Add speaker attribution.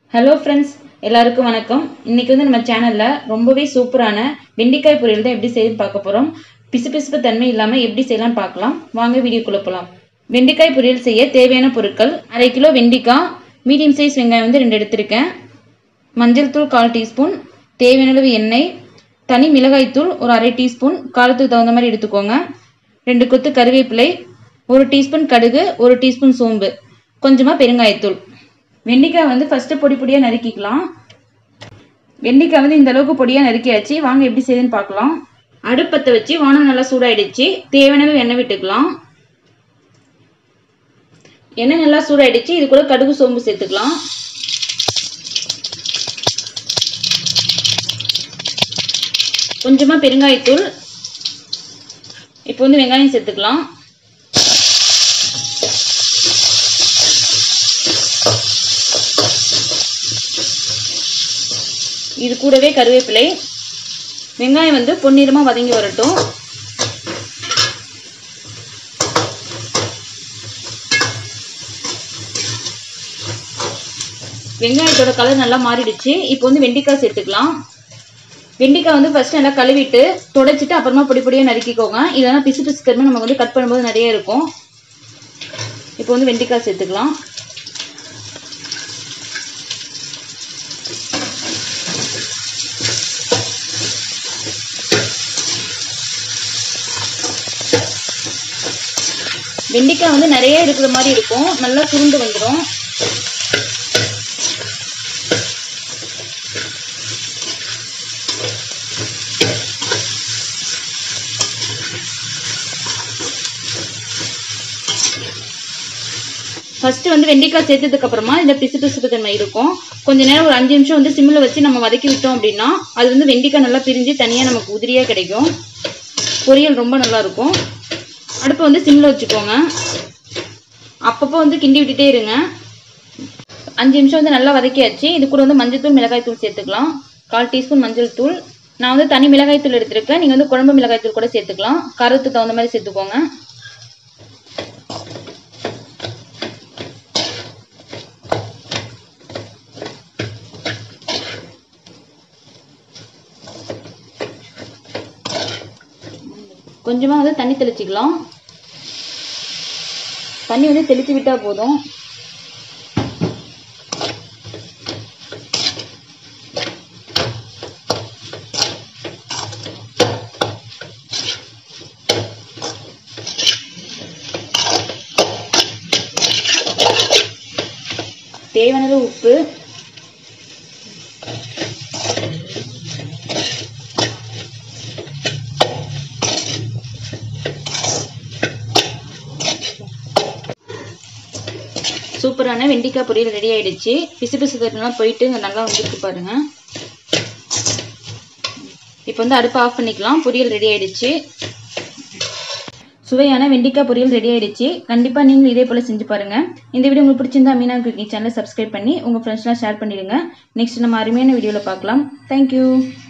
Speaker 1: hello friends எல்லாருக்கும் வணக்கம் இன்னைக்கு வந்து நம்ம சேனலில் ரொம்பவே சூப்பரான வெண்டைக்காய் பொரியல் தான் எப்படி செய்யுதுன்னு பார்க்க போகிறோம் பிசுபிசுப்பு தன்மை இல்லாமல் எப்படி செய்யலாம்னு பார்க்கலாம் வாங்க வீடியோக்குள்ளே போகலாம் வெண்டைக்காய் பொரியல் செய்ய தேவையான பொருட்கள் அரை கிலோ வெண்டைக்காய் மீடியம் சைஸ் வெங்காயம் வந்து ரெண்டு எடுத்திருக்கேன் மஞ்சள் தூள் கால் டீஸ்பூன் தேவையான அளவு எண்ணெய் தனி மிளகாய்த்தூள் ஒரு அரை டீஸ்பூன் காரத்துக்கு தகுந்த மாதிரி எடுத்துக்கோங்க ரெண்டு கொத்து கருவேப்பிலை ஒரு டீஸ்பூன் கடுகு ஒரு டீஸ்பூன் சோம்பு கொஞ்சமாக பெருங்காயத்தூள் வெண்டைக்காய் வந்து ஃபஸ்ட்டு பொடி பொடியாக நறுக்கிக்கலாம் வெண்டைக்காய் வந்து இந்த அளவுக்கு பொடியாக நறுக்கியாச்சு வாங்க எப்படி செய்யுதுன்னு பார்க்கலாம் அடுப்பத்தை வச்சு வானம் நல்லா சூடாயிடுச்சு தேவையான அளவு எண்ணெய் விட்டுக்கலாம் எண்ணெய் நல்லா சூடாயிடுச்சு இது கூட கடுகு சோம்பு சேர்த்துக்கலாம் கொஞ்சமாக பெருங்காயத்தூள் இப்போ வந்து வெங்காயம் சேர்த்துக்கலாம் இது கூடவே கருவேப்பிலை வெங்காயம் வந்து பொன்னிறமாக வதங்கி வரட்டும் வெங்காயத்தோட கலர் நல்லா மாறிடுச்சு இப்போ வந்து வெண்டைக்காய் சேர்த்துக்கலாம் வெண்டைக்காய் வந்து ஃபர்ஸ்ட் நல்லா கழுவிட்டு தொடச்சிட்டு அப்புறமா பொடி பொடியாக நறுக்கிக்கோங்க இதெல்லாம் பிசு பிசு தருமே நமக்கு வந்து கட் பண்ணும்போது நிறைய இருக்கும் இப்போ வந்து வெண்டைக்காய் சேர்த்துக்கலாம் வெண்டைக்காய் வந்து நிறைய இருக்கிற மாதிரி இருக்கும் நல்லா சுருண்டு வந்துடும் ஃபர்ஸ்ட் வந்து வெண்டைக்காய் சேர்த்ததுக்கு அப்புறமா இந்த பிசு பிசுப்பு தன்மை இருக்கும் கொஞ்ச நேரம் ஒரு அஞ்சு நிமிஷம் வந்து சிம்மில் வச்சு நம்ம வதக்கி விட்டோம் அப்படின்னா அது வந்து வெண்டைக்காய் நல்லா பிரிஞ்சு தனியாக நமக்கு உதிரியாக கிடைக்கும் பொரியல் ரொம்ப நல்லா இருக்கும் அடுப்பை வந்து சிம்மில் வச்சுக்கோங்க அப்பப்போ வந்து கிண்டி விட்டுட்டே இருங்க அஞ்சு நிமிஷம் வந்து நல்லா வதக்கியாச்சு இது கூட வந்து மஞ்சள் தூள் மிளகாய் தூள் சேர்த்துக்கலாம் கால் டீஸ்பூன் மஞ்சள் தூள் நான் வந்து தனி மிளகாய் தூள் எடுத்திருக்கேன் நீங்கள் வந்து குழம்பு மிளகாய் தூள் கூட சேர்த்துக்கலாம் காரத்துக்கு தகுந்த மாதிரி சேர்த்துக்கோங்க கொஞ்சமாக வந்து தண்ணி தெளிச்சிக்கலாம் தண்ணி வந்து தெளித்து விட்டால் போதும் தேவையான உப்பு சூப்பரான வெண்டைக்காய் பொரியல் ரெடி ஆயிடுச்சு பிசு பிசு தட்டுலாம் போயிட்டு இங்கே நல்லா வந்துருக்கு பாருங்க இப்போ வந்து அடுப்பை ஆஃப் பண்ணிக்கலாம் பொரியல் ரெடி ஆயிடுச்சு சுவையான வெண்டைக்காய் பொரியல் ரெடி ஆயிடுச்சு கண்டிப்பாக நீங்களும் இதே போல் செஞ்சு பாருங்கள் இந்த வீடியோ உங்களுக்கு பிடிச்சிருந்தா மீனா குக்கிங் சேனலை சப்ஸ்கிரைப் பண்ணி உங்கள் ஃப்ரெண்ட்ஸ்லாம் ஷேர் பண்ணிடுங்க நெக்ஸ்ட் நம்ம அருமையான வீடியோவில் பார்க்கலாம் தேங்க்யூ